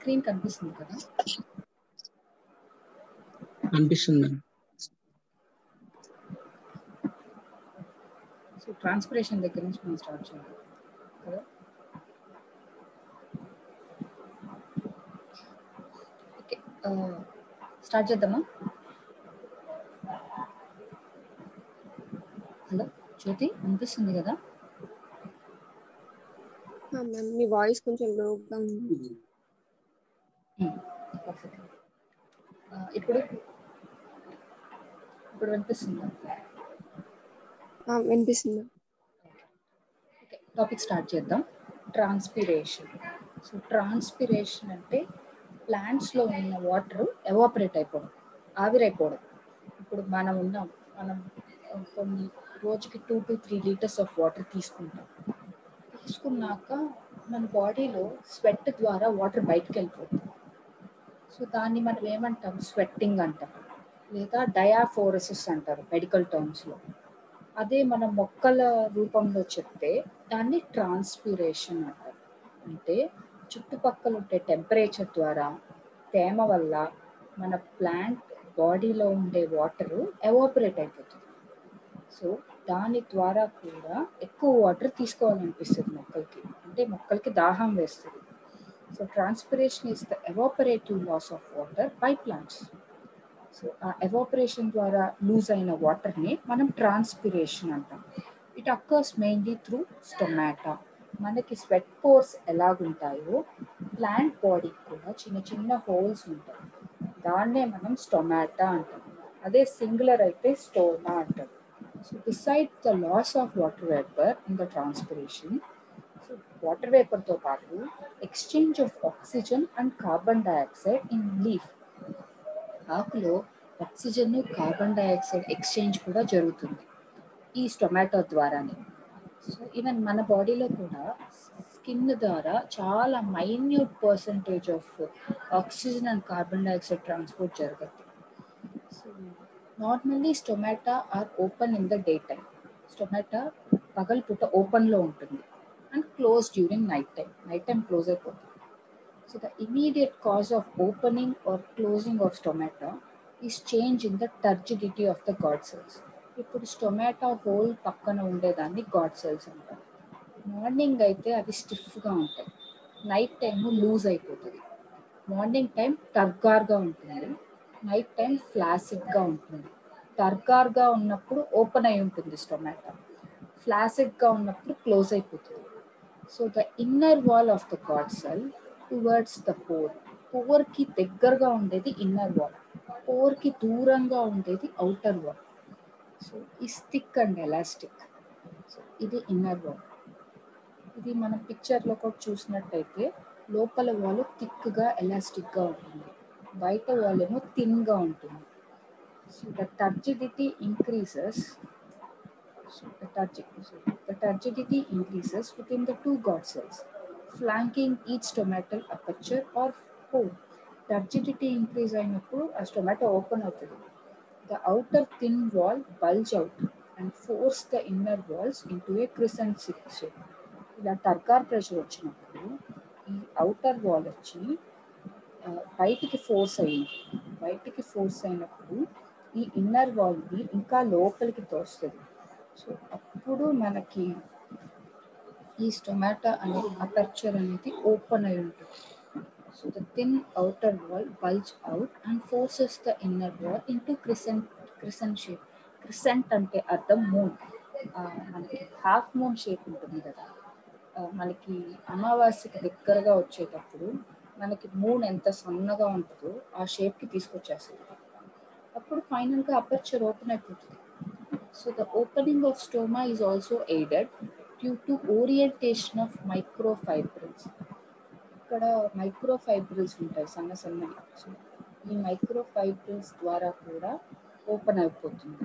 Screen కనిపిస్తుంది కదా అనిపిస్తుంది మేడం సో ట్రాన్స్పిరేషన్ దగ్గర నుంచి మనం స్టార్ట్ చేయాలి కదా ఓకే స్టార్ట్ చేద్దామా హలో జ్యోతి అనిపిస్తుంది కదా మ్యామ్ మీ వాయిస్ కొంచెం లోగా ఉంది పర్ఫెక్ట్ ఇప్పుడు ఇప్పుడు వినిపిస్తుందా ఆ, వినిపిస్తుంది ఓకే టాపిక్ స్టార్ట్ చేద్దాం ట్రాన్స్పిరేషన్ సో ట్రాన్స్పిరేషన్ అంటే ప్లాంట్స్లో ఉన్న వాటర్ ఎవాపరేట్ అయిపోవడం ఆవిరైపోవడం ఇప్పుడు మనం ఉన్నాం మనం ఆ, కొన్ని రోజుకి two to three litres of water తీసుకుంటాం తీసుకున్నాక మన బాడీలో స్వెట్ ద్వారా వాటర్ బయటకు వెళ్ళిపోతుంది సో దాన్ని మనం ఏమంటాం స్వెట్టింగ్ అంటాం లేదా డయాఫోరసిస్ అంటారు మెడికల్ టర్మ్స్లో అదే మన మొక్కల రూపంలో చెప్తే దాన్ని ట్రాన్స్పిరేషన్ అంటారు అంటే చుట్టుపక్కల ఉండే టెంపరేచర్ ద్వారా తేమ వల్ల మన ప్లాంట్ బాడీలో ఉండే వాటర్ ఎవాపరేట్ అయిపోతుంది సో దాని ద్వారా కూడా ఎక్కువ వాటర్ తీసుకోవాలనిపిస్తుంది మొక్కలకి అంటే మొక్కలకి దాహం వేస్తుంది so transpiration is the evaporative loss of water by plants so ఆ ఎవాపరేషన్ ద్వారా లూజ్ అయిన వాటర్ని మనం ట్రాన్స్పిరేషన్ అంటాం it occurs mainly through stomata మనకి స్వెట్ పోర్స్ ఎలాగుంటాయో ప్లాంట్ బాడీకి కూడా చిన్న చిన్న హోల్స్ ఉంటాయి దాన్నే మనం స్టొమాటా అంటాం అదే సింగులర్ అయితే స్టోమా అంటాం so beside the loss of water vapour in the transpiration so water వేపర్తో పాటు exchange of oxygen and carbon dioxide in leaf ఆకులో ఆక్సిజన్ కార్బన్ డైఆక్సైడ్ ఎక్స్చేంజ్ కూడా జరుగుతుంది ఈ టొమాటో ద్వారానే సో ఈవెన్ మన బాడీలో కూడా స్కిన్ ద్వారా చాలా minute percentage of oxygen and carbon dioxide transport జరుగుతుంది so normally stomata are open in the day time stomata పగలపూట ఓపెన్లో ఉంటుంది and close during night time night time close అయిపోతుంది So the immediate cause of opening or closing of stomata is change in the turgidity of the God cells. ఇప్పుడు స్టొమాటో whole పక్కన ఉండేదాన్ని God cells అంటారు morning అయితే అవి స్టిఫ్గా ఉంటాయి night time loose అయిపోతుంది మార్నింగ్ టైం టర్గార్గా ఉంటుంది నైట్ టైం ఫ్లాసిడ్గా ఉంటుంది టర్గార్గా ఉన్నప్పుడు ఓపెన్ అయి ఉంటుంది స్టొమాటో ఫ్లాసిడ్గా ఉన్నప్పుడు క్లోజ్ అయిపోతుంది so the inner wall of the guard cell towards the pore పోర్కి దగ్గరగా ఉండేది ఇన్నర్ వాల్ పోర్కి దూరంగా ఉండేది అవుటర్ వాల్ సో ఈ స్టిక్ అండ్ ఎలాస్టిక్ సో ఇది ఇన్నర్ వాల్ ఇది మనం పిక్చర్లో కూడా చూసినట్టయితే లోపల వాల్ థిక్గా ఎలాస్టిక్గా ఉంటుంది బయట వాల్ ఏమో థిన్గా ఉంటుంది so the turgidity increases so the, turgi- so the turgidity increases within the two God cells, flanking each stomatal aperture or pore. Turgidity increase అయినప్పుడు ఆ స్టొమాటో ఓపెన్ అవుతుంది the outer thin wall bulge out and force the inner walls into a crescent shape ఇలా turgor pressure వచ్చినప్పుడు ఈ outer wall వచ్చి ఆ, బయటికి force అయ్యింది బయటికి ఫోర్స్ అయినప్పుడు ఈ ఇన్నర్ వాల్ని ఇంకా లోపలికి తోస్తుంది సో అప్పుడు మనకి ఈ స్టొమాటో అనే అపర్చర్ అనేది ఓపెన్ అయి ఉంటుంది so the thin outer wall bulge out and forces the inner wall into crescent crescent shape crescent అంటే అర్థం మూన్ మనకి హాఫ్ మూన్ షేప్ ఉంటుంది కదా ఆ, మనకి అమావాస్యకి దగ్గరగా వచ్చేటప్పుడు మనకి మూన్ ఎంత సన్నగా ఉంటుందో ఆ షేప్కి తీసుకొచ్చేస్తుంది అప్పుడు ఫైనల్గా అపర్చర్ ఓపెన్ అయిపోతుంది So the opening of stoma is also aided due to orientation of microfibrils. ఇక్కడ మైక్రోఫైబ్రిల్స్ ఉంటాయి సన్న సన్నవి సో ఈ మైక్రోఫైబ్రిల్స్ ద్వారా కూడా ఓపెన్ అయిపోతుంది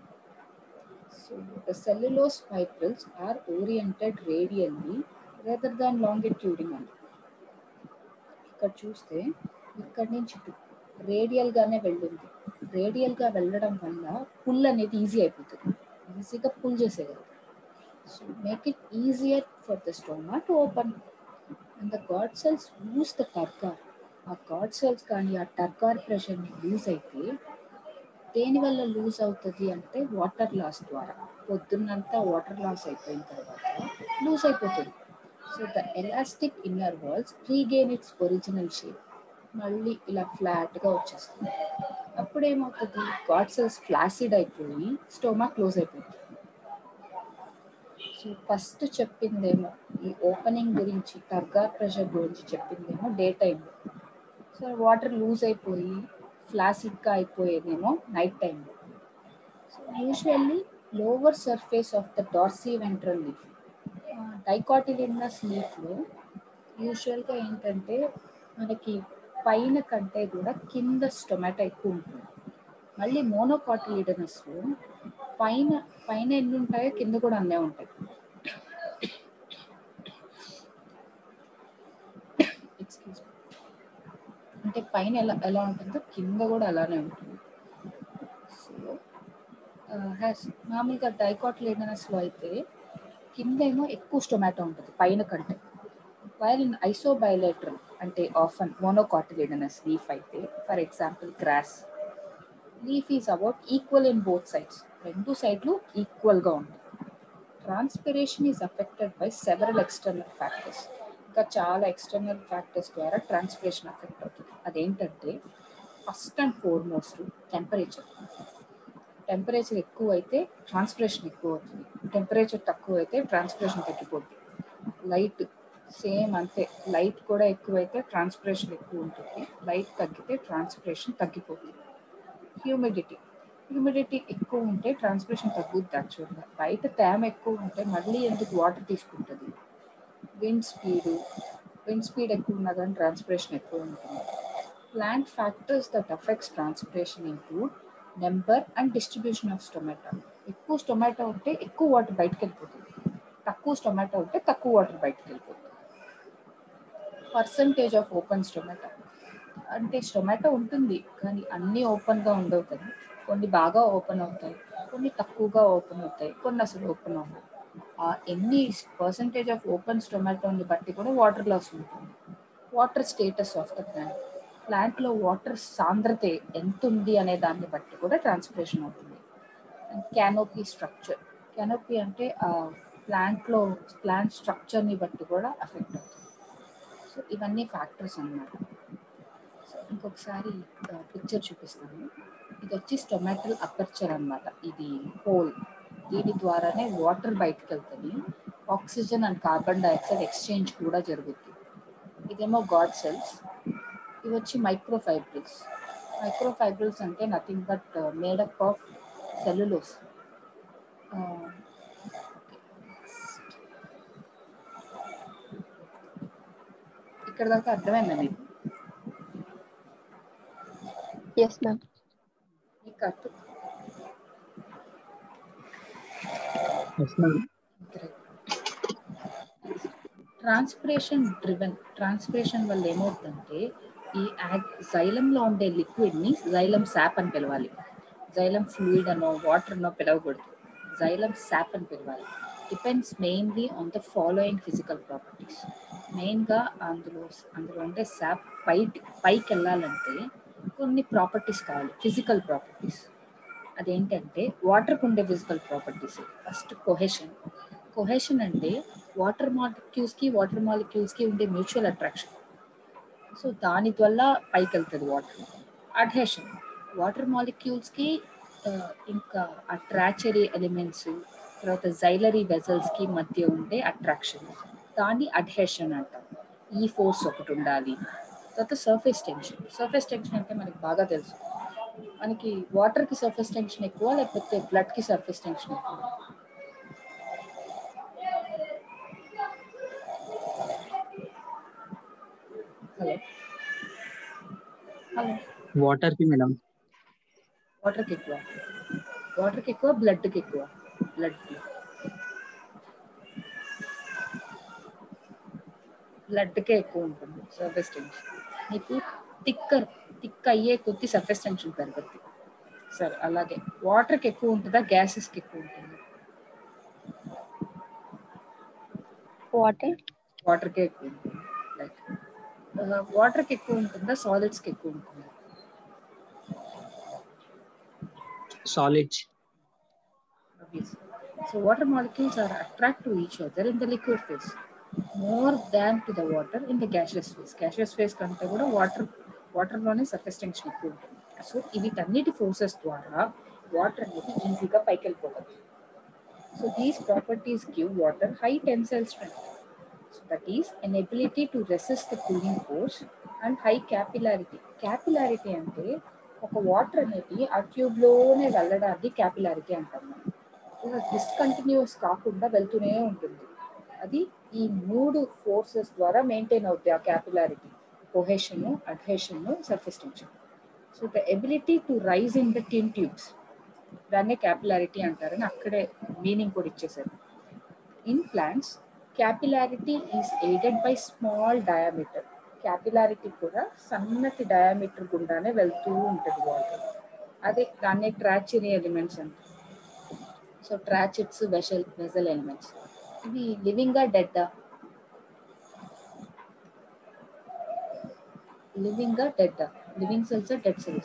so the cellulose fibrils are oriented radially rather than longitudinal ఇక్కడ చూస్తే ఇక్కడ నుంచి రేడియల్గానే వెళ్ళింది రేడియల్గా వెళ్ళడం వల్ల పుల్ అనేది ఈజీ అయిపోతుంది ఈజీగా పుల్ చేసేయగలరు so make it easier for the stoma to open and the guard cells use the turgor ఆ గాడ్ సెల్స్ కానీ ఆ టర్కార్ ప్రెషర్ని లూజ్ అయితే దేనివల్ల లూజ్ అవుతుంది అంటే వాటర్ లాస్ ద్వారా పొద్దున్నంతా వాటర్ లాస్ అయిపోయిన తర్వాత లూజ్ అయిపోతుంది so the elastic inner walls regain its original shape మళ్ళీ ఇలా ఫ్లాట్గా వచ్చేస్తుంది అప్పుడు ఏమవుతుంది గాడ్ సెల్స్ ఫ్లాసిడ్ అయిపోయి స్టోమా క్లోజ్ అయిపోతుంది సో ఫస్ట్ చెప్పిందేమో ఈ ఓపెనింగ్ గురించి టర్గార్ ప్రెషర్ గురించి చెప్పిందేమో డే టైంలో సో వాటర్ లూజ్ అయిపోయి ఫ్లాసిడ్గా అయిపోయేదేమో నైట్ టైంలో so usually lower surface of the dorsiventral leaf dicotyledonous లీఫ్లో యూజువల్గా ఏంటంటే మనకి పైన కంటే కూడా కింద స్టొమాటో ఎక్కువ ఉంటుంది మళ్ళీ మోనోకాటిలిడనస్లో పైన పైన ఎన్ని ఉంటాయో కింద కూడా అన్నే ఉంటాయి ఎక్స్క్యూజ్ అంటే పైన ఎలా ఎలా ఉంటుందో కింద కూడా అలానే ఉంటుంది సో హ్యాస్ మామూలుగా డైకాటిలిడనస్లో అయితే కింద ఏమో ఎక్కువ స్టొమాటో ఉంటుంది పైన కంటే వైల్ ఇన్ ఐసోబైలేటరల్ అంటే ఆఫన్ మోనోకాటిలిడనస్ లీఫ్ అయితే for example grass leaf is about equal in both sides రెండు సైడ్లు ఈక్వల్గా ఉంటాయి transpiration is affected by several external factors ఇంకా చాలా ఎక్స్టర్నల్ ఫ్యాక్టర్స్ ద్వారా ట్రాన్స్పిరేషన్ అఫెక్ట్ అవుతుంది అదేంటంటే first and foremost temperature temperature ఎక్కువ అయితే ట్రాన్స్పిరేషన్ ఎక్కువ అవుతుంది టెంపరేచర్ తక్కువ అయితే ట్రాన్స్పిరేషన్ తగ్గిపోతుంది లైట్ సేమ్ అంతే లైట్ కూడా ఎక్కువైతే ట్రాన్స్పిరేషన్ ఎక్కువ ఉంటుంది లైట్ తగ్గితే ట్రాన్స్పిరేషన్ తగ్గిపోతుంది హ్యూమిడిటీ హ్యూమిడిటీ ఎక్కువ ఉంటే ట్రాన్స్పిరేషన్ తగ్గుద్ది యాక్చువల్గా బయట తేమ ఎక్కువ ఉంటే మళ్ళీ ఎందుకు వాటర్ తీసుకుంటుంది విండ్ స్పీడ్ విండ్ స్పీడ్ ఎక్కువ ఉన్నా కానీ ట్రాన్స్పిరేషన్ ఎక్కువ ఉంటుంది plant factors that affects transpiration include number and distribution of stomata ఎక్కువ స్టొమాటో ఉంటే ఎక్కువ వాటర్ బయటకు వెళ్ళిపోతుంది తక్కువ స్టొమాటో ఉంటే తక్కువ వాటర్ బయటకు వెళ్ళిపోతుంది పర్సంటేజ్ ఆఫ్ ఓపెన్ స్టొమాటో అంటే స్టొమాటో ఉంటుంది కానీ అన్నీ ఓపెన్గా ఉండవు కదా కొన్ని బాగా ఓపెన్ అవుతాయి కొన్ని తక్కువగా ఓపెన్ అవుతాయి కొన్ని అసలు ఓపెన్ అవ్వవు ఆ ఎన్ని పర్సంటేజ్ ఆఫ్ ఓపెన్ స్టొమాటోని బట్టి కూడా వాటర్ లాస్ ఉంటుంది water status of the plant ప్లాంట్లో వాటర్ సాంద్రత ఎంత ఉంది అనే దాన్ని బట్టి కూడా ట్రాన్స్పిరేషన్ అవుతుంది క్యానోపీ స్ట్రక్చర్ క్యానోపీ అంటే ఆ ప్లాంట్లో ప్లాంట్ స్ట్రక్చర్ని బట్టి కూడా అఫెక్ట్ అవుతుంది సో ఇవన్నీ ఫ్యాక్టర్స్ అన్నమాట సో ఇంకొకసారి పిక్చర్ చూపిస్తాను ఇది వచ్చి స్టొమాటల్ అపర్చర్ అన్నమాట ఇది హోల్ దీని ద్వారానే వాటర్ బయటకు వెళ్తుంది oxygen and carbon dioxide exchange కూడా జరుగుతుంది ఇదేమో గాడ్ సెల్స్ ఇవి వచ్చి మైక్రోఫైబ్రిల్స్ మైక్రోఫైబ్రిల్స్ అంటే nothing but made up of cellulose ఇక్కడ దాకా అర్థమైందా మీకు ఎస్ మ్యామ్ మీకు అర్థం yes ma'am transpiration driven transpiration వల్ల ఏమవుతుందంటే ఈ జైలంలో ఉండే లిక్విడ్ని జైలం శాప్ అని పిలవాలి జైలం ఫ్లూయిడ్ అనో వాటర్ అనో పిలవకూడదు జైలం శాప్ అని పిలవాలి depends mainly on the following physical properties మెయిన్గా అందులో అందులో ఉండే శాప్ పైకి పైకి వెళ్ళాలంటే కొన్ని ప్రాపర్టీస్ కావాలి ఫిజికల్ ప్రాపర్టీస్ అదేంటంటే వాటర్కి ఉండే physical properties first cohesion cohesion అంటే వాటర్ మాలిక్యూల్స్కి వాటర్ మాలిక్యూల్స్కి ఉండే మ్యూచువల్ అట్రాక్షన్ సో దాని వల్ల పైకి వెళ్తుంది వాటర్ అడ్హెషన్ వాటర్ మాలిక్యూల్స్కి ఇంకా ఆ ట్రాచరీ ఎలిమెంట్స్ తర్వాత జైలరీ వెజల్స్కి మధ్య ఉండే అట్రాక్షన్ దాన్ని అడ్హెషన్ అంటాం ఈ ఫోర్స్ ఒకటి ఉండాలి తర్వాత సర్ఫేస్ టెన్షన్ సర్ఫేస్ టెన్షన్ అంటే మనకి బాగా తెలుసు మనకి వాటర్కి సర్ఫేస్ టెన్షన్ ఎక్కువ లేకపోతే బ్లడ్కి సర్ఫేస్ టెన్షన్ ఎక్కువ హలో హలో వాటర్ కి మేడం వాటర్కి ఎక్కువ వాటర్కి ఎక్కువ బ్లడ్కి ఎక్కువ బ్లడ్కి బ్లడ్కే ఎక్కువ ఉంటుంది సర్ఫేస్ టెన్షన్ నీకు థిక్కర్ థిక్ అయ్యే కొద్ది సర్ఫేస్ టెన్షన్ పెరుగుద్ది సరే అలాగే వాటర్కి ఎక్కువ ఉంటుందా గ్యాసెస్కి ఎక్కువ ఉంటుంది వాటర్ వాటర్కే ఎక్కువ ఉంటుంది లైక్ వాటర్కి ఎక్కువ ఉంటుందా సాలిడ్స్కి ఎక్కువ ఉంటుందా solids obviously. So water molecules are attract to each other in the liquid phase more than to the water in the gaseous phase. Gaseous phase కంటే కూడా వాటర్ వాటర్లోనే సర్ఫేస్ టెన్షన్ ఎక్కువ ఉంటుంది సో వీటన్నిటి ఫోర్సెస్ ద్వారా వాటర్ అనేది ఈజీగా పైకి వెళ్ళిపోతుంది so these properties give water high tensile strength so that is an ability to resist the cooling force and high capillarity capillarity అంటే ఒక వాటర్ అనేది ఆ ట్యూబ్లోనే వెళ్ళడాన్ని క్యాపిలారిటీ అంటాం మనం ఇలా డిస్కంటిన్యూస్ కాకుండా వెళ్తూనే ఉంటుంది అది ఈ మూడు ఫోర్సెస్ ద్వారా మెయింటైన్ అవుతాయి ఆ capillarity cohesion adhesion surface tension so the ability to rise in the thin tubes దాన్నే క్యాపిలారిటీ అంటారని అక్కడే మీనింగ్ కూడా ఇచ్చేసారు in plants capillarity is aided by small diameter capillarity కూడా సన్నటి డయామీటర్ గుండానే వెళ్తూ ఉంటుంది వాటర్ అదే దాన్నే ట్రాచిరీ ఎలిమెంట్స్ అంటారు so tracheids vessel vessel elements ఇవి లివింగా డెడ్డా లివింగా డెడ్డా living cells dead cells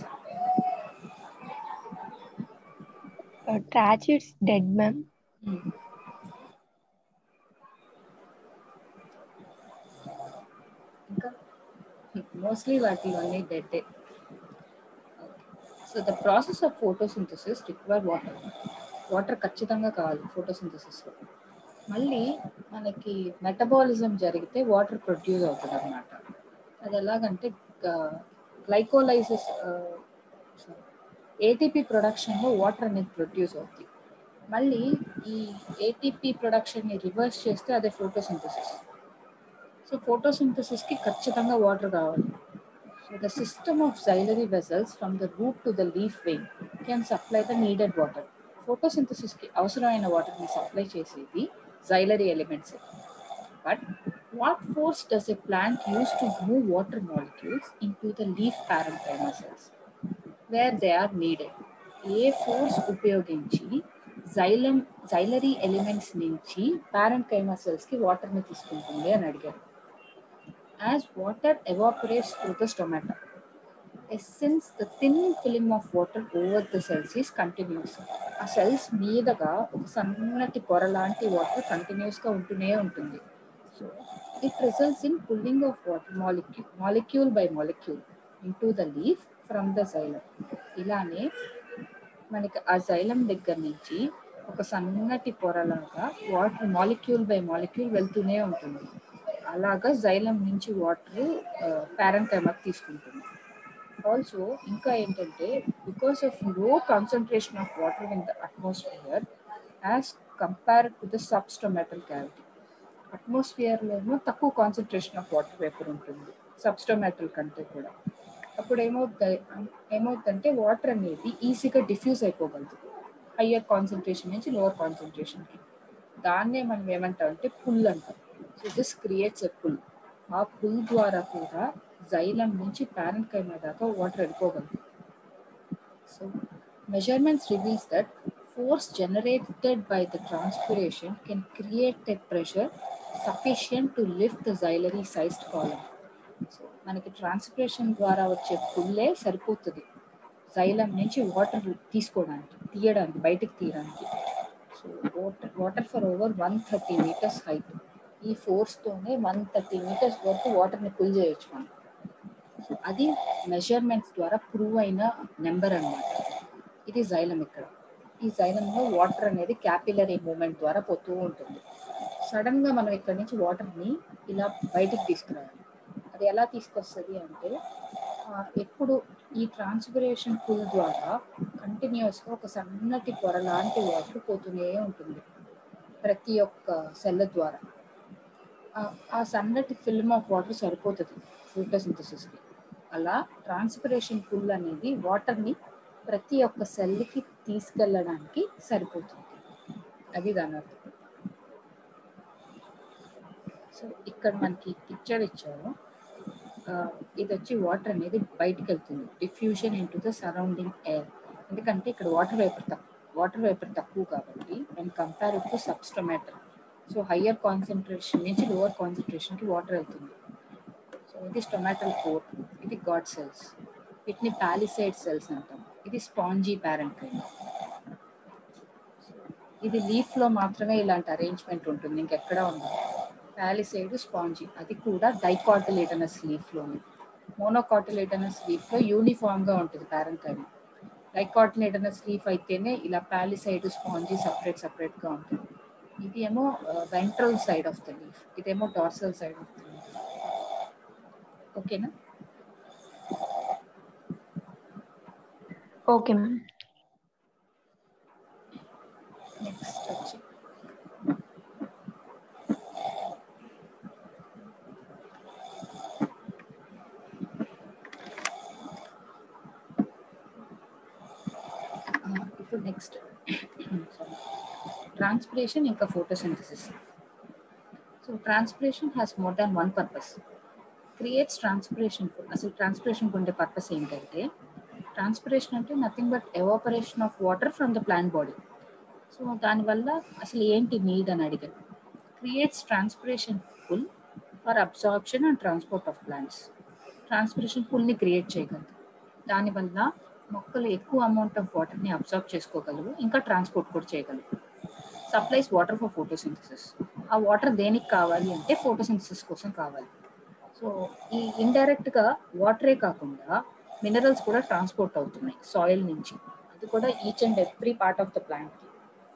tracheids dead ma'am ఇంకా మోస్ట్లీ వాటిలోనే dead so the process of photosynthesis require water water ఖచ్చితంగా కావాలి ఫోటోసింథసిస్లో మళ్ళీ మనకి మెటబాలిజం జరిగితే వాటర్ ప్రొడ్యూస్ అవుతుంది అనమాట అది ఎలాగంటే గ్లైకోలైసిస్ ఏటీపీ ప్రొడక్షన్లో వాటర్ అనేది ప్రొడ్యూస్ అవుతుంది మళ్ళీ ఈ ఏటీపీ ప్రొడక్షన్ని రివర్స్ చేస్తే అదే ఫోటోసింథసిస్ సో ఫోటోసింథసిస్కి ఖచ్చితంగా వాటర్ కావాలి so the system of xylary vessels from the root to the leaf vein can supply the needed water ఫోటోసింథసిస్కి అవసరమైన వాటర్ని సప్లై చేసేది xylary elements but what force does a plant use to move water molecules into the leaf parenchyma cells where they are needed ఏ force ఉపయోగించి xylem xylary elements నుంచి parenchyma సెల్స్కి వాటర్ని తీసుకుంటుంది అని అడిగారు as water evaporates through the stomata essence the thin film of water over the cells is continuous ఆ cells మీదగా ఒక సన్నటి పొర లాంటి వాటర్ కంటిన్యూస్గా ఉంటూనే ఉంటుంది so it results in pulling of water molecule molecule by molecule into the leaf from the xylem ఇలానే మనకి ఆ జైలం దగ్గర నుంచి ఒక సన్నటి పొరలాగా వాటర్ మాలిక్యూల్ బై మాలిక్యూల్ వెళ్తూనే ఉంటుంది అలాగా జైలం నుంచి వాటర్ పారంకైమాకి తీసుకుంటుంది ఆల్సో ఇంకా ఏంటంటే because of low concentration of water in the atmosphere as compared to the substomatal cavity అట్మాస్ఫియర్లోనూ తక్కువ కాన్సన్ట్రేషన్ ఆఫ్ వాటర్ వేపర్ ఉంటుంది సబ్స్టొమాటల్ కంటే కూడా అప్పుడు ఏమవుతుంది ఏమవుతుందంటే వాటర్ అనేది ఈజీగా డిఫ్యూజ్ అయిపోగలదు హయ్యర్ కాన్సన్ట్రేషన్ నుంచి లోవర్ కాన్సన్ట్రేషన్కి దాన్నే మనం ఏమంటాం అంటే పుల్ అంటాం so this creates a pull ఆ పుల్ ద్వారా కూడా జైలం నుంచి పారెంట్కైమా దాకా వాటర్ వెళ్ళిపోగలదు so measurements reveals that force generated by the transpiration can create a pressure sufficient to lift the xylary sized column so మనకి transpiration ద్వారా వచ్చే పుల్లే సరిపోతుంది జైలం నుంచి వాటర్ తీసుకోవడానికి తీయడానికి బయటకు తీయడానికి so water water for over one thirty metres height ఈ ఫోర్స్తోనే వన్ థర్టీ మీటర్స్ వరకు వాటర్ని పుల్ చేయొచ్చు మనం సో అది మెజర్మెంట్స్ ద్వారా ప్రూవ్ అయిన నెంబర్ అన్నమాట ఇది జైలం ఇక్కడ ఈ జైలంలో వాటర్ అనేది క్యాపిలరీ మూమెంట్ ద్వారా పోతూ ఉంటుంది సడన్గా మనం ఇక్కడ నుంచి వాటర్ని ఇలా బయటికి తీసుకురావాలి అది ఎలా తీసుకొస్తుంది అంటే ఆ, ఎప్పుడు ఈ ట్రాన్స్పిరేషన్ పుల్ ద్వారా కంటిన్యూస్గా ఒక సన్నటి పొర లాంటి వాటర్ పోతూనే ఉంటుంది ప్రతి ఒక్క సెల్ ద్వారా ఆ- ఆ సన్నటి ఫిల్మ్ ఆఫ్ వాటర్ సరిపోతుంది ఫోటోసింథసిస్కి అలా ట్రాన్స్పిరేషన్ పుల్ అనేది వాటర్ని ప్రతి ఒక్క సెల్కి తీసుకెళ్ళడానికి సరిపోతుంది అది దాని అర్థం సో ఇక్కడ మనకి పిక్చర్ ఇచ్చారు ఆ, ఇది వచ్చి వాటర్ అనేది బయటికి వెళ్తుంది diffusion into the surrounding air ఎందుకంటే ఇక్కడ వాటర్ వేపర్ తక్కువ వాటర్ వేపర్ తక్కువ కాబట్టి and compare to substomatal so higher concentration నుంచి లోవర్ కాన్సన్ట్రేషన్కి వాటర్ వెళ్తుంది సో ఇది స్టొమాటల్ కోట్ ఇది గాడ్ సెల్స్ వీటిని పాలిసైడ్ సెల్స్ అంటాం ఇది స్పాంజీ ప్యారెంకైమ్ ఇది లీఫ్ లో మాత్రమే ఇలాంటి అరేంజ్మెంట్ ఉంటుంది ఇంకెక్కడ ఉండదు పాలిసైడ్ స్పాంజీ అది కూడా డైకాటిలేటనస్ లీఫ్ లోని మోనోకాటిలేటనస్ లీఫ్ లో యూనిఫామ్ గా ఉంటుంది ప్యారెంకైమ్ డైకాటిలేటనస్ లీఫ్ అయితేనే ఇలా పాలిసైడ్ స్పాంజీ సపరేట్ సపరేట్ గా ఉంటుంది ఇది ఏమో ventral side of the leaf ఇదేమో dorsal side of the leaf ఓకేనా ఓకే మ్యామ్ నెక్స్ట్ వచ్చి ఆ, ఇప్పుడు నెక్స్ట్ ట్రాన్స్పిరేషన్ ఇంకా photosynthesis so transpiration has more than one purpose creates transpiration అసలు ట్రాన్స్పిరేషన్ ఉండే పర్పస్ ఏంటంటే ట్రాన్స్పిరేషన్ అంటే nothing but evaporation of water from the plant body so దానివల్ల అసలు ఏంటి నీడ్ అని అడిగాను creates transpiration pull for absorption and transport of plants transpiration పుల్ని క్రియేట్ చేయగలదు దానివల్ల మొక్కలు ఎక్కువ అమౌంట్ ఆఫ్ వాటర్ని అబ్జార్బ్ చేసుకోగలవు ఇంకా ట్రాన్స్పోర్ట్ కూడా చేయగలవు సప్లైస్ వాటర్ ఫర్ ఫోటోసింథసిస్ ఆ వాటర్ దేనికి కావాలి అంటే ఫోటోసింథసిస్ కోసం కావాలి సో ఈ ఇండైరెక్ట్ గా వాటరే కాకుండా మినరల్స్ కూడా ట్రాన్స్పోర్ట్ అవుతున్నాయి సాయిల్ నుంచి అది కూడా each and every part of the plant కి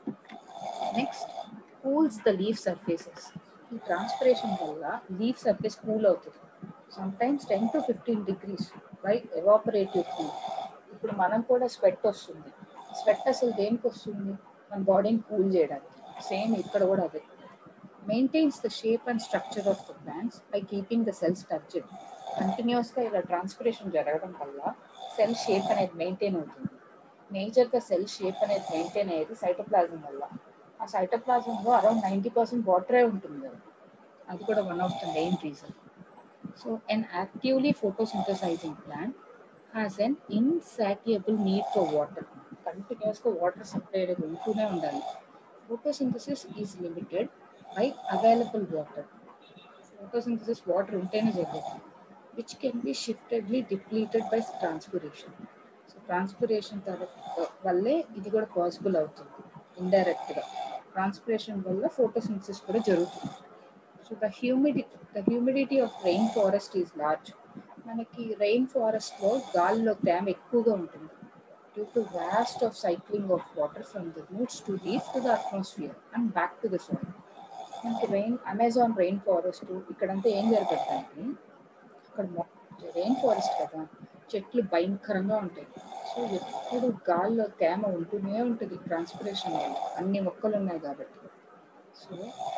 next cools the leaf surfaces ఈ ట్రాన్స్పిరేషన్ వల్ల లీఫ్ సర్ఫేస్ కూల్ అవుతుంది sometimes ten to fifteen degrees by evaporative cool ఇప్పుడు మనం కూడా స్వెట్ వస్తుంది స్వెట్ అసలు దేనికి వస్తుంది మన బాడీని కూల్ చేయడానికి సేమ్ ఇక్కడ కూడా అదే maintains the shape and structure of the plants by keeping the cells touched కంటిన్యూస్గా ఇలా ట్రాన్స్పిరేషన్ జరగడం వల్ల సెల్ షేప్ అనేది మెయింటైన్ అవుతుంది మేజర్గా సెల్ షేప్ అనేది మెయింటైన్ అయ్యేది సైటోప్లాజం వల్ల ఆ సైటోప్లాజంలో అరౌండ్ నైంటీ పర్సెంట్ వాటరే ఉంటుంది కదా అది కూడా one of the main reason so an actively photosynthesizing plant has an insatiable need for water కంటిన్యూస్గా వాటర్ సప్లై అనేది ఉంటూనే ఉండాలి photosynthesis is limited by available water photosynthesis water ఉంటేనే జరుగుతుంది which can be swiftly depleted by transpiration so transpiration వల్లే ఇది కూడా possible అవుతుంది ఇండైరెక్ట్గా ట్రాన్స్పిరేషన్ వల్ల ఫోటోసింథసిస్ కూడా జరుగుతుంది so the humid the humidity of rain forest is large మనకి రెయిన్ ఫారెస్ట్లో గాలిలో తేమ ఎక్కువగా ఉంటుంది due to vast of cycling of water from the roots to leaf to the atmosphere and back to the soil మనకి rain Amazon rain forest ఇక్కడంతా ఏం జరుగుతుందంటే అక్కడ రెయిన్ ఫారెస్ట్ కదా చెట్లు భయంకరంగా ఉంటాయి సో ఎప్పుడు గాల్లో తేమ ఉంటూనే ఉంటుంది ట్రాన్స్పిరేషన్ వల్ల అన్ని మొక్కలు ఉన్నాయి కాబట్టి సో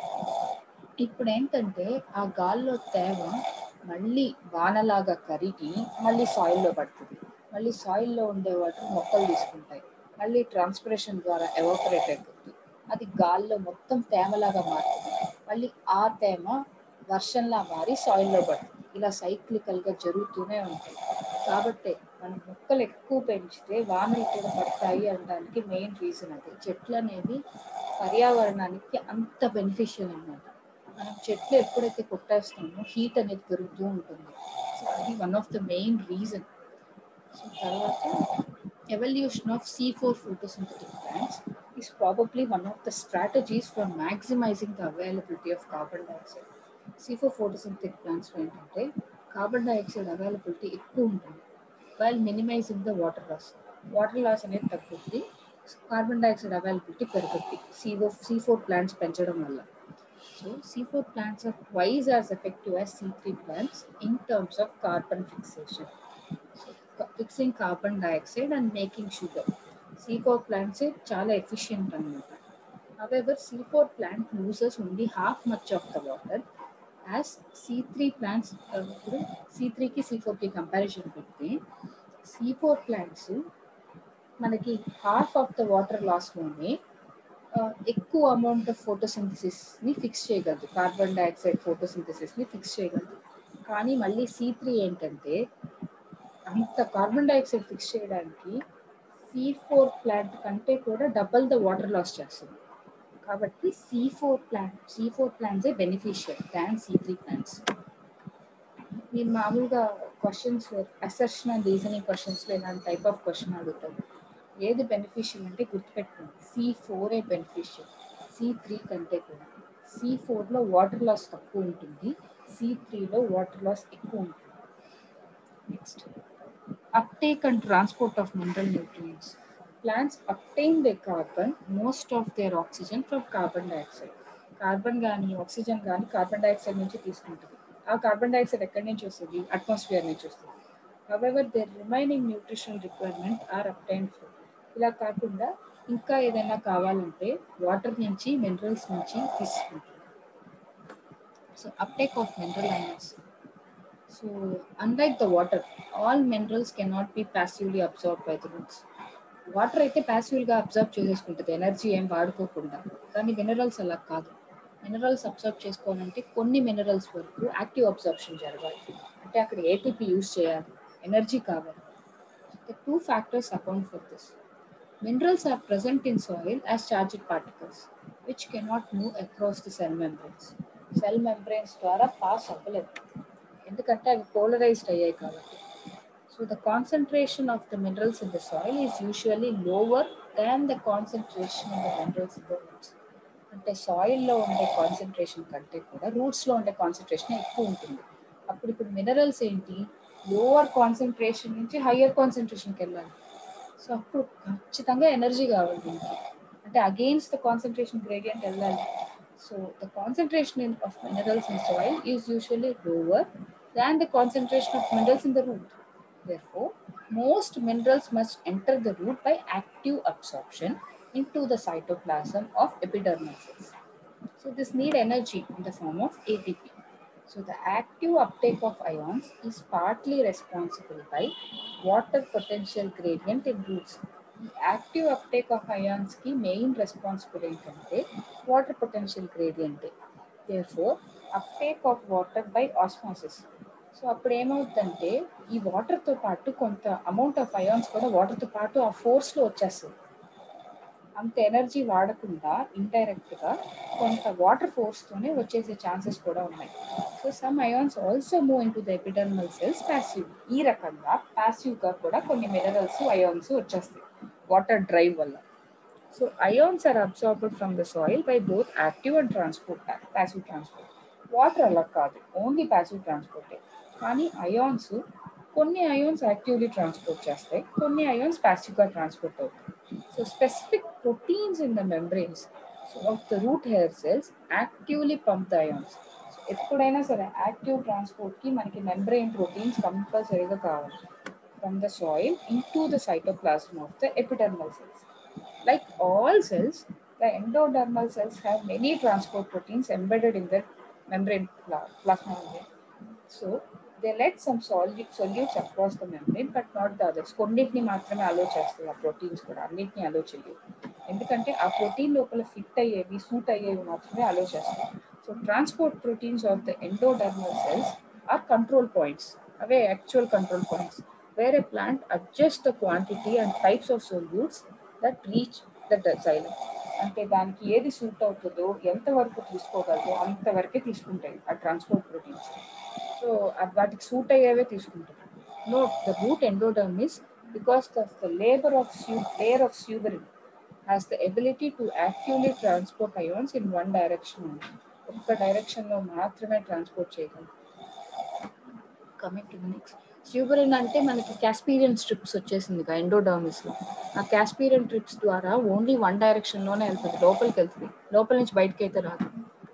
ఇప్పుడు ఏంటంటే ఆ గాల్లో తేమ మళ్ళీ వానలాగా కరిగి మళ్ళీ సాయిల్లో పడుతుంది మళ్ళీ సాయిల్లో ఉండే వాటర్ మొక్కలు తీసుకుంటాయి మళ్ళీ ట్రాన్స్పిరేషన్ ద్వారా ఎవాపరేట్ అయిపోతుంది అది గాల్లో మొత్తం తేమలాగా మారుతుంది మళ్ళీ ఆ తేమ వర్షంలా మారి సాయిల్లో పడుతుంది ఇలా సైక్లికల్గా జరుగుతూనే ఉంటాయి కాబట్టి మనం మొక్కలు ఎక్కువ పెంచితే వానలు కూడా పడతాయి అనడానికి మెయిన్ రీజన్ అది చెట్లు అనేవి పర్యావరణానికి అంత బెనిఫిషియల్ అన్నమాట మనం చెట్లు ఎప్పుడైతే కొట్టేస్తామో హీట్ అనేది పెరుగుతూ ఉంటుంది సో అది one of the main reason so తర్వాత evolution of C four photosynthetic plants is probably one of the strategies for maximizing the availability of carbon dioxide C four photosynthetic ప్లాంట్స్లో ఏంటంటే కార్బన్ డైఆక్సైడ్ అవైలబిలిటీ ఎక్కువ ఉంటుంది while minimizing the water loss water loss అనేది తగ్గుతుంది carbon dioxide availability పెరుగుతుంది CO C four plants పెంచడం వల్ల so C4 plants are twice as effective as C3 plants in terms of carbon fixation. So, ca- fixing carbon dioxide and making sugar. C4 plants are చాలా efficient అనమాట However, C4 plant loses only half much of the water as C3 plants uh, ఇప్పుడు C3 కి C4 కి comparison పెడితే C4 plants మనకి half of the water లాస్లోనే ఎక్కువ amount of photosynthesis ని ఫిక్స్ చేయగలదు కార్బన్ డైఆక్సైడ్ ఫోటోసింథసిస్ ని ఫిక్స్ చేయగలదు కానీ మళ్ళీ సి త్రీ ఏంటంటే అంత కార్బన్ డైఆక్సైడ్ ఫిక్స్ చేయడానికి సి ఫోర్ ప్లాంట్ కంటే కూడా డబల్ ద వాటర్ లాస్ చేస్తుంది కాబట్టి C four plant C four ప్లాంట్సే beneficial than C three plants మీరు మామూలుగా క్వశ్చన్స్ అసెషన్ అండ్ రీజనింగ్ క్వశ్చన్స్లో ఇలాంటి టైప్ ఆఫ్ క్వశ్చన్ అడుగుతారు ఏది బెనిఫిషియల్ అంటే గుర్తుపెట్టుకోండి సి ఫోరే బెనిఫిషియల్ సి త్రీ కంటే కూడా సి ఫోర్లో వాటర్ లాస్ తక్కువ ఉంటుంది సి త్రీలో వాటర్ లాస్ ఎక్కువ ఉంటుంది next uptake and transport of mineral nutrients. Plants obtain their carbon, most of their oxygen from carbon dioxide. Carbon కానీ ఆక్సిజన్ కానీ కార్బన్ డైఆక్సైడ్ నుంచి తీసుకుంటుంది ఆ కార్బన్ డైఆక్సైడ్ ఎక్కడి నుంచి వస్తుంది అట్మాస్ఫియర్ నుంచి వస్తుంది however the remaining nutrition requirement are obtain food ఇలా కాకుండా ఇంకా ఏదైనా కావాలంటే వాటర్ నుంచి మినరల్స్ నుంచి తీసుకుంటుంది so uptake of mineral ions So, unlike the water, all minerals cannot be passively absorbed by the roots. Water అయితే ప్యాసివ్గా అబ్జర్వ్ చేసేసుకుంటుంది ఎనర్జీ ఏం వాడుకోకుండా కానీ మినరల్స్ అలా కాదు మినరల్స్ అబ్జర్వ్ చేసుకోవాలంటే కొన్ని మినరల్స్ వరకు యాక్టివ్ అబ్జర్ప్షన్ జరగాలి అంటే అక్కడ ఏటీపీ యూజ్ చేయాలి ఎనర్జీ కావాలి the two factors account for this minerals are present in soil as charged particles which cannot move across the cell membranes cell membranes ద్వారా pass అవ్వలేదు ఎందుకంటే అవి పోలరైజ్డ్ అయ్యాయి కాబట్టి so the concentration of the minerals in the soil is usually lower than the concentration in the minerals in the roots అంటే సాయిల్లో ఉండే concentration కంటే కూడా రూట్స్లో ఉండే కాన్సన్ట్రేషన్ ఎక్కువ ఉంటుంది అప్పుడు ఇప్పుడు మినరల్స్ ఏంటి లోవర్ కాన్సన్ట్రేషన్ నుంచి హయ్యర్ కాన్సన్ట్రేషన్కి వెళ్ళాలి సో అప్పుడు ఖచ్చితంగా ఎనర్జీ కావాలి దీనికి అంటే అగెయిన్స్ట్ ద కాన్సన్ట్రేషన్ గ్రేడియంట్ వెళ్ళాలి so the concentration in, of minerals in soil is usually lower than the concentration of minerals in the root. Therefore, most minerals must enter the root by active absorption into the cytoplasm of epidermal cells. So this need energy in the form of ATP. So the active uptake of ions is partly responsible by water potential gradient in roots. ఈ active uptake of ions కి main responsible ఏంటంటే water potential gradient therefore uptake of water by osmosis so అప్పుడు ఏమవుతుందంటే ఈ వాటర్తో పాటు కొంత amount of ions కూడా వాటర్తో పాటు ఆ ఫోర్స్లో వచ్చేస్తుంది అంత ఎనర్జీ వాడకుండా ఇండైరెక్ట్గా కొంత వాటర్ ఫోర్స్తోనే వచ్చేసే ఛాన్సెస్ కూడా ఉన్నాయి so some ions also move into the epidermal cells passive ఈ రకంగా ప్యాసివ్గా కూడా కొన్ని మినరల్స్ అయాన్స్ వచ్చేస్తాయి వాటర్ డ్రైవ్ వల్ల so ions are absorbed from the soil by both active and transport passive transport water అలా కాదు ఓన్లీ ప్యాసివ్ ట్రాన్స్పోర్టే కానీ అయాన్స్ కొన్ని అయాన్స్ యాక్టివ్లీ ట్రాన్స్పోర్ట్ చేస్తాయి కొన్ని అయాన్స్ ప్యాసివ్గా ట్రాన్స్పోర్ట్ అవుతాయి so specific proteins in the membranes so of the root hair cells actively pump the ions ఎప్పుడైనా సరే యాక్టివ్ ట్రాన్స్పోర్ట్కి మనకి మెంబ్రెయిన్ ప్రోటీన్స్ కంపల్సరీగా కావాలి from the soil into the cytoplasm of the epidermal cells. Like all cells, the endodermal cells have many transport proteins embedded in their membrane pla- plasma membrane. So they let some solute, solutes across the membrane, but not the others. కొన్నిటిని మాత్రమే allow చేస్తాయి ఆ proteins కూడా అన్నిటిని అలో చేయవు ఎందుకంటే ఆ protein లోపల ఫిట్ అయ్యేవి సూట్ అయ్యేవి మాత్రమే అలో చేస్తాయి so transport proteins of the endodermal cells are control points అవే actual control points where a plant adjusts the quantity and types of solutes that reach the xylem. అంటే దానికి ఏది suit అవుతుందో ఎంతవరకు తీసుకోగలదో అంతవరకే తీసుకుంటాయి ఆ ట్రాన్స్పోర్ట్ ప్రోటీన్స్ సో వాటికి సూట్ అయ్యేవే తీసుకుంటాయి no the root endodermis because of the లేబర్ ఆఫ్ స్యూ layer of suberin has the ability to actively transport ions in one direction ఒక్క డైరెక్షన్లో మాత్రమే ట్రాన్స్పోర్ట్ చేయగలరు coming to the next suberin అంటే మనకి క్యాస్పీరియన్ స్ట్రిప్స్ వచ్చేసింది ఎండోడర్మిస్ లో ఆ క్యాస్పీరియన్ ట్రిప్స్ ద్వారా ఓన్లీ వన్ డైరెక్షన్ లోనే వెళ్తుంది లోపలికి వెళ్తుంది లోపల నుంచి బయటకి అయితే రాదు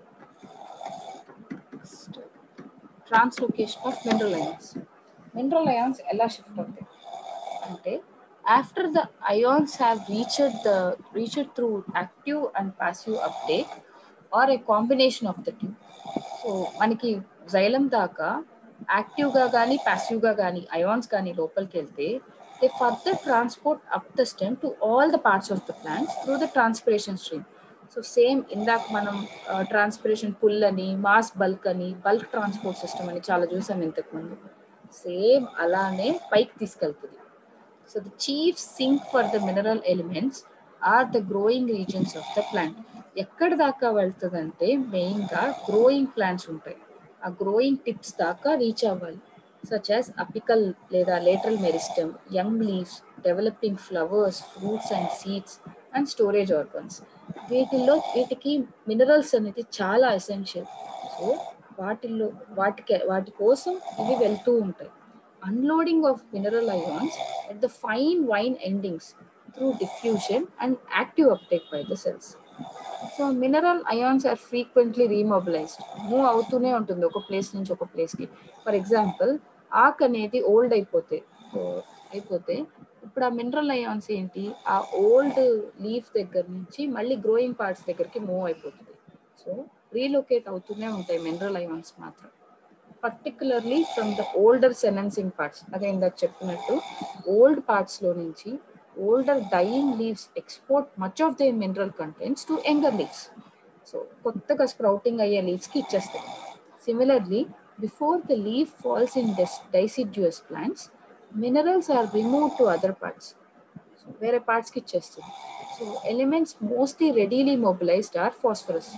translocation of mineral ions mineral ions ఎలా షిఫ్ట్ అవుతాయి అంటే after the ions have reached the reached through active and passive uptake or a combination of the two so మనకి జైలం దాకా యాక్టివ్గా కానీ ప్యాసివ్గా కానీ అయాన్స్ కానీ లోపలికి వెళ్తే they further transport up the stem to all the parts of the plants through the transpiration stream so same ఇందాక మనం ట్రాన్స్పిరేషన్ పుల్ అని మాస్ బల్క్ అని బల్క్ ట్రాన్స్పోర్ట్ సిస్టమ్ అని చాలా చూసాం ఇంతకుముందు సేమ్ అలానే పైకి తీసుకెళ్తుంది so the chief sink for the mineral elements are the growing regions of the plant ఎక్కడ దాకా వెళ్తుందంటే మెయిన్గా గ్రోయింగ్ ప్లాంట్స్ ఉంటాయి ఆ గ్రోయింగ్ టిప్స్ దాకా రీచ్ అవ్వాలి సచ్ యాజ్ అపికల్ లేదా lateral meristem young leaves developing flowers fruits and seeds and storage organs వీటిల్లో వీటికి మినరల్స్ అనేది చాలా ఎసెన్షియల్ సో వాటిల్లో వాటికి వాటి కోసం ఇవి వెళ్తూ ఉంటాయి unloading of mineral ions at the fine vein endings through diffusion and active uptake by the cells so mineral ions are frequently remobilized move అవుతూనే ఉంటుంది ఒక ప్లేస్ నుంచి ఒక ప్లేస్కి ఫర్ ఎగ్జాంపుల్ ఆక్ అనేది ఓల్డ్ అయిపోతే సో అయిపోతే ఇప్పుడు ఆ మినరల్ అయాన్స్ ఏంటి ఆ ఓల్డ్ లీఫ్ దగ్గర నుంచి మళ్ళీ గ్రోయింగ్ పార్ట్స్ దగ్గరికి మూవ్ అయిపోతుంది సో రీలొకేట్ అవుతూనే ఉంటాయి మినరల్ అయాన్స్ మాత్రం particularly from the older senescing parts అదే ఇందాక చెప్పినట్టు ఓల్డ్ పార్ట్స్లో నుంచి older dying leaves export much of the mineral contents to younger leaves so కొత్తగా స్ప్రౌటింగ్ అయ్యే లీవ్స్కి ఇచ్చేస్తాయి similarly before the leaf falls in deciduous plants minerals are remove to other parts so వేరే పార్ట్స్కి ఇచ్చేస్తుంది so elements mostly readily mobilized are phosphorus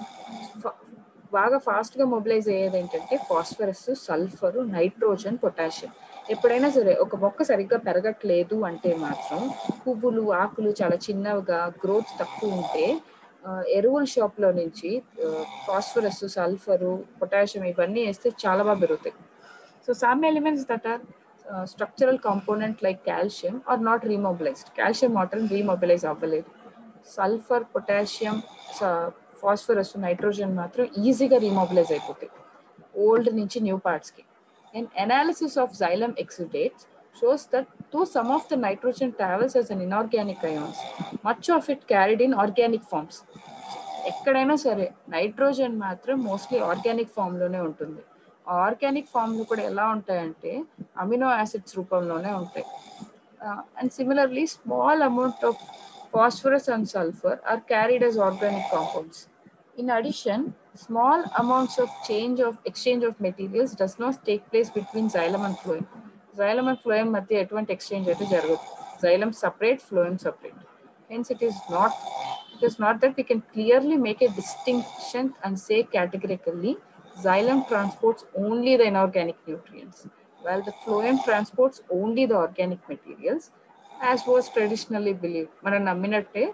బాగా ఫాస్ట్గా mobilise అయ్యేది ఏంటంటే ఫాస్ఫరస్ సల్ఫర్ నైట్రోజన్ పొటాషియం ఎప్పుడైనా సరే ఒక మొక్క సరిగ్గా పెరగట్లేదు అంటే మాత్రం పువ్వులు ఆకులు చాలా చిన్నవిగా గ్రోత్ తక్కువ ఉంటే ఎరువుల షాప్లో నుంచి ఫాస్ఫరస్ సల్ఫరు పొటాషియం ఇవన్నీ వేస్తే చాలా బాగా పెరుగుతాయి so some elements that are structural component like calcium are not remobilized calcium మాత్రం రీమొబిలైజ్ అవ్వలేదు సల్ఫర్ పొటాషియం ఫాస్ఫరస్ నైట్రోజన్ మాత్రం ఈజీగా రీమొబిలైజ్ అయిపోతాయి ఓల్డ్ నుంచి న్యూ పార్ట్స్కి and analysis of xylem exudates shows that though some of the nitrogen travels as an inorganic ions, much of it carried in organic forms. ఎక్కడైనా సరే nitrogen మాత్రం mostly organic ఫామ్లోనే ఉంటుంది organic ఫామ్లు కూడా ఎలా ఉంటాయంటే అమినో యాసిడ్స్ రూపంలోనే ఉంటాయి and similarly small amount of phosphorus and sulfur are carried as organic compounds. In addition, small amounts of change of exchange of materials does not take place between xylem and phloem. Xylem and phloem మధ్య ఎటువంటి exchange అయితే జరగదు xylem separate, phloem separate. Hence, it is not it is not that we can clearly make a distinction and say categorically xylem transports only the inorganic nutrients, while the phloem transports only the organic materials. As was traditionally believe మనం నమ్మినట్టే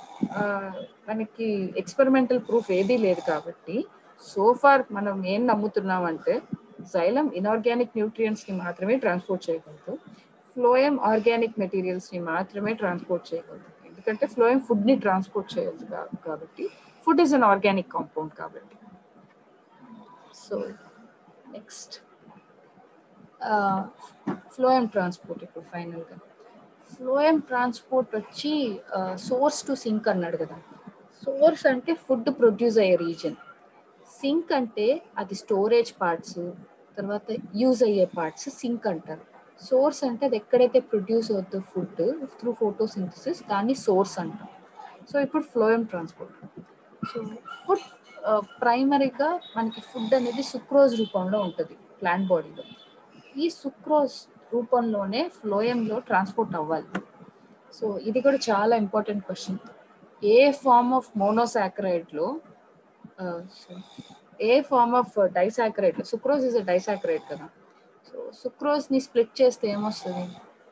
మనకి experimental proof ఏదీ లేదు కాబట్టి so far మనం ఏం నమ్ముతున్నామంటే xylem inorganic న్యూట్రియంట్స్ని మాత్రమే transport చేయగలదు ఫ్లోయం ఆర్గానిక్ మెటీరియల్స్ని మాత్రమే ట్రాన్స్పోర్ట్ చేయగలదు ఎందుకంటే ఫ్లోయం ఫుడ్ని ట్రాన్స్పోర్ట్ చేయదు కాబట్టి food is an organic compound కాబట్టి సో నెక్స్ట్ ఫ్లోయం ట్రాన్స్పోర్ట్ ఇప్పుడు ఫైనల్గా ఫ్లోయం ట్రాన్స్పోర్ట్ వచ్చి సోర్స్ టు సింక్ అన్నాడు కదా సోర్స్ అంటే ఫుడ్ ప్రొడ్యూస్ అయ్యే రీజన్ సింక్ అంటే అది స్టోరేజ్ పార్ట్స్ తర్వాత యూజ్ అయ్యే పార్ట్స్ సింక్ అంటారు సోర్స్ అంటే అది ఎక్కడైతే ప్రొడ్యూస్ అవుతుందో ఫుడ్ త్రూ ఫోటోసింథసిస్ దాన్ని సోర్స్ అంటాం సో ఇప్పుడు ఫ్లోయం ట్రాన్స్పోర్ట్ సో ఫుడ్ ప్రైమరీగా మనకి ఫుడ్ అనేది సుక్రోజ్ రూపంలో ఉంటుంది ప్లాంట్ బాడీలో ఈ సుక్రోజ్ రూపంలోనే ఫ్లోయంలో ట్రాన్స్పోర్ట్ అవ్వాలి సో ఇది కూడా చాలా important question a form of మోనోసాక్రైడ్లో a form of disaccharide sucrose is a disaccharide కదా సో సుక్రోజ్ని స్ప్లిట్ చేస్తే ఏమొస్తుంది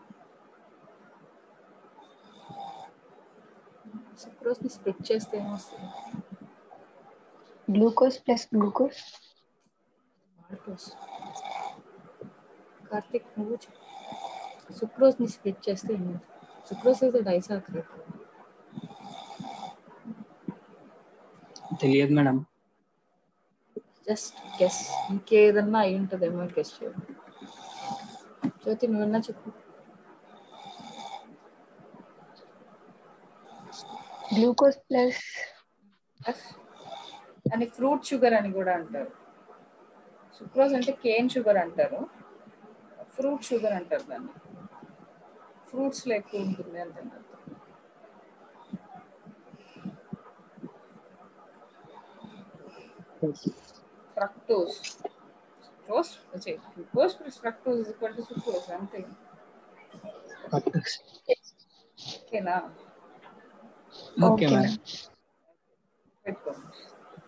సుక్రోజ్ని స్ప్లిట్ చేస్తే ఏమొస్తుంది glucose plus glucose Marcos Kartik నువ్వు సుక్రోజ్ని స్ప్లిట్ చేస్తే ఏమవుతుంది సుక్రోజ్ ఇస్ డైసాక్రైడ్ తెలియదు మేడం జస్ట్ గెస్ ఇంకేదన్నా అయి ఉంటుందేమో గెస్ చేయండి జ్యోతి నువ్వన్నా చెప్పు గ్లూకోజ్ ప్లస్ అని ఫ్రూట్ షుగర్ అని కూడా అంటారు సుక్రోజ్ అంటే కేన్ షుగర్ అంటారు ఫ్రూట్ షుగర్ అంటారు దాన్ని ఫ్రూట్స్ లో ఎక్కువ ఉంటుంది అంత fructose fructose glucose plus fructose is equal to sucrose అంతే ఓకేనా ఓకే మేడం పెట్టుకోండి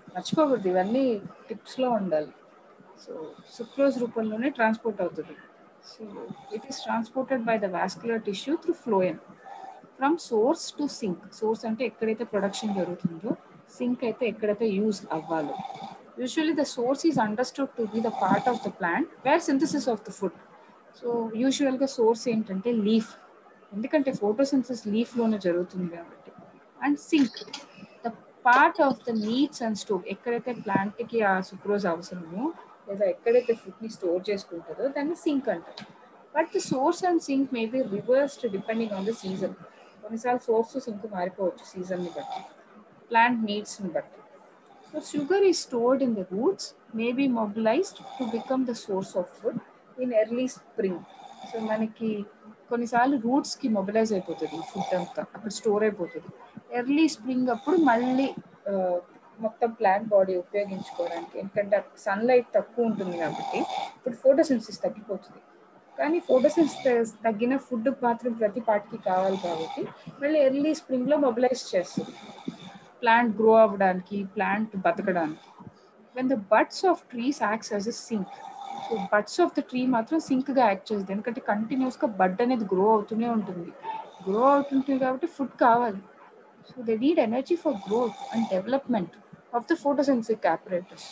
మర్చిపోకూడదు ఇవన్నీ టిప్స్ లో ఉండాలి సో సుక్రోజ్ రూపంలోనే ట్రాన్స్పోర్ట్ అవుతుంది So it is transported by the vascular tissue through phloem from source to sink source అంటే ఎక్కడైతే ప్రొడక్షన్ జరుగుతుందో సింక్ అయితే ఎక్కడైతే యూజ్ అవ్వాలో usually the source is understood to be the part of the plant where synthesis of the food so యూజువల్గా source ఏంటంటే leaf ఎందుకంటే photosynthesis లీఫ్లోనే జరుగుతుంది కాబట్టి and sink the part of the needs and store ఎక్కడైతే ప్లాంట్కి ఆ సుక్రోజ్ అవసరమో లేదా ఎక్కడైతే ఫుడ్ని స్టోర్ చేసుకుంటుందో దాన్ని సింక్ అంటారు but the source and sink may be reversed depending on the season కొన్నిసార్లు సోర్స్ సింక్ మారిపోవచ్చు సీజన్ని బట్టి ప్లాంట్ నీడ్స్ని బట్టి so sugar is stored in the roots may be mobilized to become the source of food in early spring so మనకి కొన్నిసార్లు రూట్స్కి mobilise అయిపోతుంది food అంతా అక్కడ స్టోర్ అయిపోతుంది ఎర్లీ స్ప్రింగ్ అప్పుడు మళ్ళీ ఆ, మొత్తం ప్లాంట్ బాడీ ఉపయోగించుకోవడానికి ఎందుకంటే సన్లైట్ తక్కువ ఉంటుంది కాబట్టి ఇప్పుడు ఫోటోసిన్సిస్ తగ్గిపోతుంది కానీ ఫోటోసిన్సిస్ తగ్గిన ఫుడ్ మాత్రం ప్రతి పార్ట్కి కావాలి కాబట్టి మళ్ళీ ఎర్లీ స్ప్రింగ్లో మొబిలైజ్ చేస్తుంది ప్లాంట్ గ్రో అవ్వడానికి ప్లాంట్ బతకడానికి when the buds of trees acts as a sink so buds of the tree మాత్రం సింక్గా యాక్ట్ చేస్తుంది ఎందుకంటే కంటిన్యూస్గా బడ్ అనేది గ్రో అవుతూనే ఉంటుంది గ్రో అవుతుంటుంది కాబట్టి ఫుడ్ కావాలి so they need energy for growth and development of the photosynthetic operators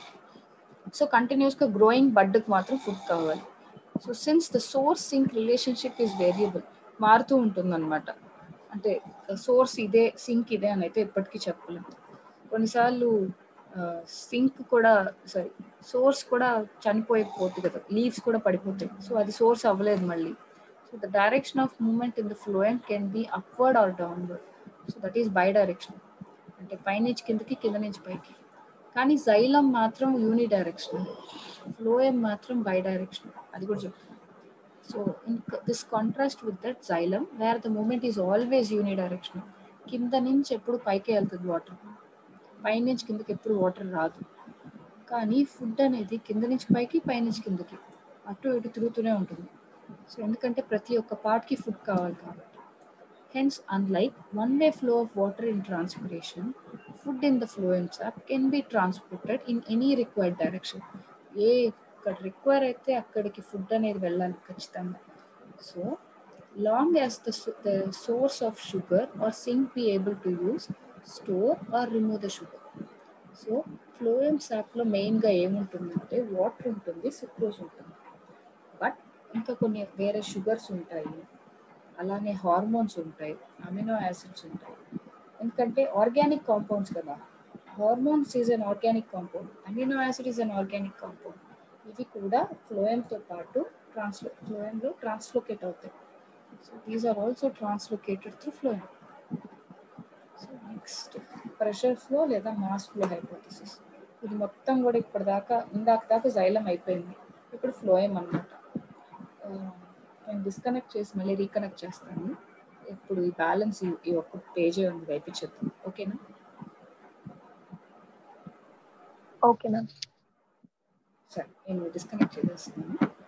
so కంటిన్యూస్గా గ్రోయింగ్ బడ్కి మాత్రం ఫుడ్ కావాలి so since the source sink relationship is variable మారుతూ ఉంటుంది అనమాట అంటే సోర్స్ ఇదే సింక్ ఇదే అని అయితే ఎప్పటికీ చెప్పలేము కొన్నిసార్లు సింక్ కూడా సారీ సోర్స్ కూడా చనిపోయిపోతుంది కదా లీవ్స్ కూడా పడిపోతాయి సో అది సోర్స్ అవ్వలేదు మళ్ళీ so the direction of movement in the phloem can be upward or downward so that is bi direction అంటే పైనుంచి కిందకి కింద నుంచి పైకి కానీ జైలం మాత్రం యూని డైరెక్షన్ ఫ్లోయం మాత్రం బై డైరెక్షన్ అది కూడా చెప్తాను so in this contrast with that xylem where the movement is always uni direction కింద నుంచి ఎప్పుడు పైకి వెళ్తుంది వాటర్ పైనుంచి కిందకి ఎప్పుడు వాటర్ రాదు కానీ ఫుడ్ అనేది కింద నుంచి పైకి పైనుంచి కిందకి అటు ఇటు తిరుగుతూనే ఉంటుంది సో ఎందుకంటే ప్రతి ఒక్క పార్ట్కి ఫుడ్ కావాలి కాబట్టి Hence, unlike one-way flow of water in transpiration, food in the phloem sap can be transported in any required direction. ఏ ఇక్కడ రిక్వైర్ అయితే అక్కడికి ఫుడ్ అనేది వెళ్ళాలి ఖచ్చితంగా so long as the the source of sugar or sink be able to use store or remove the sugar so phloem సాప్లో మెయిన్గా ఏముంటుందంటే water ఉంటుంది సుక్రోజ్ ఉంటుంది బట్ ఇంకా కొన్ని వేరే షుగర్స్ ఉంటాయి అలానే హార్మోన్స్ ఉంటాయి అమినో యాసిడ్స్ ఉంటాయి ఎందుకంటే ఆర్గానిక్ కాంపౌండ్స్ కదా hormones is an organic compound amino acid is an organic compound ఇవి కూడా ఫ్లోయంతో పాటు ట్రాన్స్లో ఫ్లోయంలో ట్రాన్స్లోకేట్ అవుతాయి so these are also translocated through phloem so next pressure flow లేదా మాస్ ఫ్లో హైపోథిసిస్ ఇది మొత్తం కూడా ఇప్పటిదాకా ఇందాక దాకా జైలం అయిపోయింది ఇప్పుడు ఫ్లోయం అనమాట నేను డిస్కనెక్ట్ చేసి మళ్ళీ రీకనెక్ట్ చేస్తాను ఇప్పుడు ఈ బ్యాలెన్స్ ఈ ఒక్క పేజే ఉంది వేయించేద్దాం ఓకేనా ఓకే మ్యామ్ సరే నేను డిస్కనెక్ట్ చేసేస్తాను